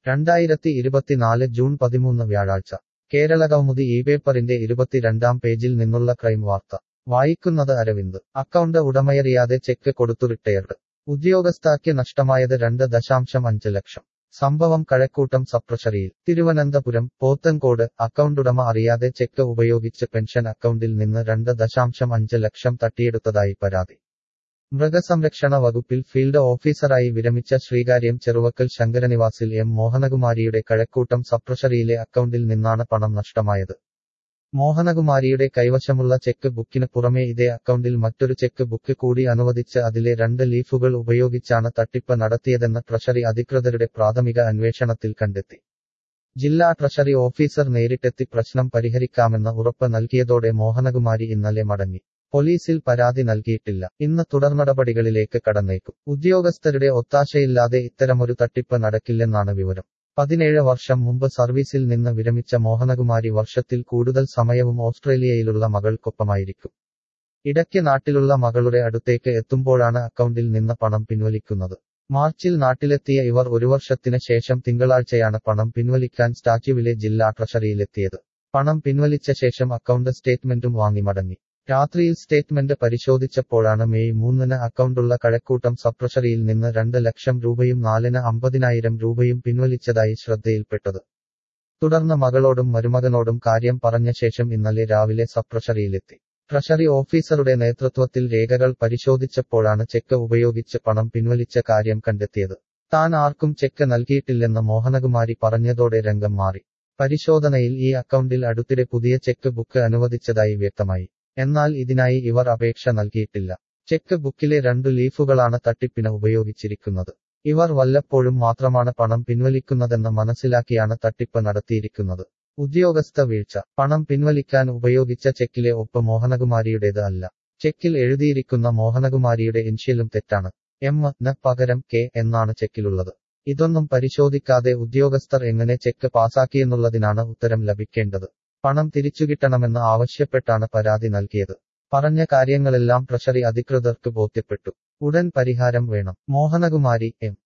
രണ്ടായിരത്തി ഇരുപത്തിനാല് ജൂൺ പതിമൂന്ന് വ്യാഴാഴ്ച കേരളകൗമുദി ഈ പേപ്പറിന്റെ ഇരുപത്തിരണ്ടാം പേജിൽ നിന്നുള്ള ക്രൈം വാർത്ത വായിക്കുന്നത് അരവിന്ദ് അക്കൗണ്ട് ഉടമയറിയാതെ ചെക്ക് കൊടുത്തു റിട്ടയർഡ് ഉദ്യോഗസ്ഥാക്ക് നഷ്ടമായത് രണ്ട് ദശാംശം അഞ്ച് ലക്ഷം സംഭവം കഴക്കൂട്ടം സപ്രഷറിയിൽ തിരുവനന്തപുരം പോത്തൻകോട് അക്കൗണ്ട് ഉടമ അറിയാതെ ചെക്ക് ഉപയോഗിച്ച് പെൻഷൻ അക്കൗണ്ടിൽ നിന്ന് രണ്ട് ദശാംശം അഞ്ച് ലക്ഷം തട്ടിയെടുത്തതായി പരാതി മൃഗസംരക്ഷണ വകുപ്പിൽ ഫീൽഡ് ഓഫീസറായി വിരമിച്ച ശ്രീകാര്യം ചെറുവക്കൽ ശങ്കരനിവാസിൽ എം മോഹനകുമാരിയുടെ കഴക്കൂട്ടം സപ്രഷറിയിലെ അക്കൗണ്ടിൽ നിന്നാണ് പണം നഷ്ടമായത് മോഹനകുമാരിയുടെ കൈവശമുള്ള ചെക്ക് ബുക്കിന് പുറമെ ഇതേ അക്കൗണ്ടിൽ മറ്റൊരു ചെക്ക് ബുക്ക് കൂടി അനുവദിച്ച് അതിലെ രണ്ട് ലീഫുകൾ ഉപയോഗിച്ചാണ് തട്ടിപ്പ് നടത്തിയതെന്ന് ട്രഷറി അധികൃതരുടെ പ്രാഥമിക അന്വേഷണത്തിൽ കണ്ടെത്തി ജില്ലാ ട്രഷറി ഓഫീസർ നേരിട്ടെത്തി പ്രശ്നം പരിഹരിക്കാമെന്ന് ഉറപ്പ് നൽകിയതോടെ മോഹനകുമാരി ഇന്നലെ മടങ്ങി പോലീസിൽ പരാതി നൽകിയിട്ടില്ല ഇന്ന് തുടർനടപടികളിലേക്ക് കടന്നേക്കും ഉദ്യോഗസ്ഥരുടെ ഒത്താശയില്ലാതെ ഇത്തരമൊരു തട്ടിപ്പ് നടക്കില്ലെന്നാണ് വിവരം പതിനേഴ് വർഷം മുമ്പ് സർവീസിൽ നിന്ന് വിരമിച്ച മോഹനകുമാരി വർഷത്തിൽ കൂടുതൽ സമയവും ഓസ്ട്രേലിയയിലുള്ള മകൾക്കൊപ്പമായിരിക്കും ഇടയ്ക്ക് നാട്ടിലുള്ള മകളുടെ അടുത്തേക്ക് എത്തുമ്പോഴാണ് അക്കൗണ്ടിൽ നിന്ന് പണം പിൻവലിക്കുന്നത് മാർച്ചിൽ നാട്ടിലെത്തിയ ഇവർ ഒരു വർഷത്തിന് ശേഷം തിങ്കളാഴ്ചയാണ് പണം പിൻവലിക്കാൻ സ്റ്റാച്യുവിലെ ജില്ലാ ട്രഷറിയിലെത്തിയത് പണം പിൻവലിച്ച ശേഷം അക്കൗണ്ട് സ്റ്റേറ്റ്മെന്റും വാങ്ങി മടങ്ങി രാത്രിയിൽ സ്റ്റേറ്റ്മെന്റ് പരിശോധിച്ചപ്പോഴാണ് മെയ് മൂന്നിന് അക്കൗണ്ടുള്ള കഴക്കൂട്ടം സപ്രഷറിയിൽ നിന്ന് രണ്ട് ലക്ഷം രൂപയും നാലിന് അമ്പതിനായിരം രൂപയും പിൻവലിച്ചതായി ശ്രദ്ധയിൽപ്പെട്ടത് തുടർന്ന് മകളോടും മരുമകനോടും കാര്യം പറഞ്ഞ ശേഷം ഇന്നലെ രാവിലെ സപ്രഷറിയിലെത്തി ട്രഷറി ഓഫീസറുടെ നേതൃത്വത്തിൽ രേഖകൾ പരിശോധിച്ചപ്പോഴാണ് ചെക്ക് ഉപയോഗിച്ച് പണം പിൻവലിച്ച കാര്യം കണ്ടെത്തിയത് താൻ ആർക്കും ചെക്ക് നൽകിയിട്ടില്ലെന്ന് മോഹനകുമാരി പറഞ്ഞതോടെ രംഗം മാറി പരിശോധനയിൽ ഈ അക്കൗണ്ടിൽ അടുത്തിടെ പുതിയ ചെക്ക് ബുക്ക് അനുവദിച്ചതായി വ്യക്തമായി എന്നാൽ ഇതിനായി ഇവർ അപേക്ഷ നൽകിയിട്ടില്ല ചെക്ക് ബുക്കിലെ രണ്ടു ലീഫുകളാണ് തട്ടിപ്പിന് ഉപയോഗിച്ചിരിക്കുന്നത് ഇവർ വല്ലപ്പോഴും മാത്രമാണ് പണം പിൻവലിക്കുന്നതെന്ന് മനസ്സിലാക്കിയാണ് തട്ടിപ്പ് നടത്തിയിരിക്കുന്നത് ഉദ്യോഗസ്ഥ വീഴ്ച പണം പിൻവലിക്കാൻ ഉപയോഗിച്ച ചെക്കിലെ ഒപ്പ് മോഹനകുമാരിയുടേത് അല്ല ചെക്കിൽ എഴുതിയിരിക്കുന്ന മോഹനകുമാരിയുടെ ഇൻഷ്യലും തെറ്റാണ് എം ന് പകരം കെ എന്നാണ് ചെക്കിലുള്ളത് ഇതൊന്നും പരിശോധിക്കാതെ ഉദ്യോഗസ്ഥർ എങ്ങനെ ചെക്ക് പാസാക്കിയെന്നുള്ളതിനാണ് ഉത്തരം ലഭിക്കേണ്ടത് പണം തിരിച്ചുകിട്ടണമെന്ന് ആവശ്യപ്പെട്ടാണ് പരാതി നൽകിയത് പറഞ്ഞ കാര്യങ്ങളെല്ലാം ട്രഷറി അധികൃതർക്ക് ബോധ്യപ്പെട്ടു ഉടൻ പരിഹാരം വേണം മോഹനകുമാരി എം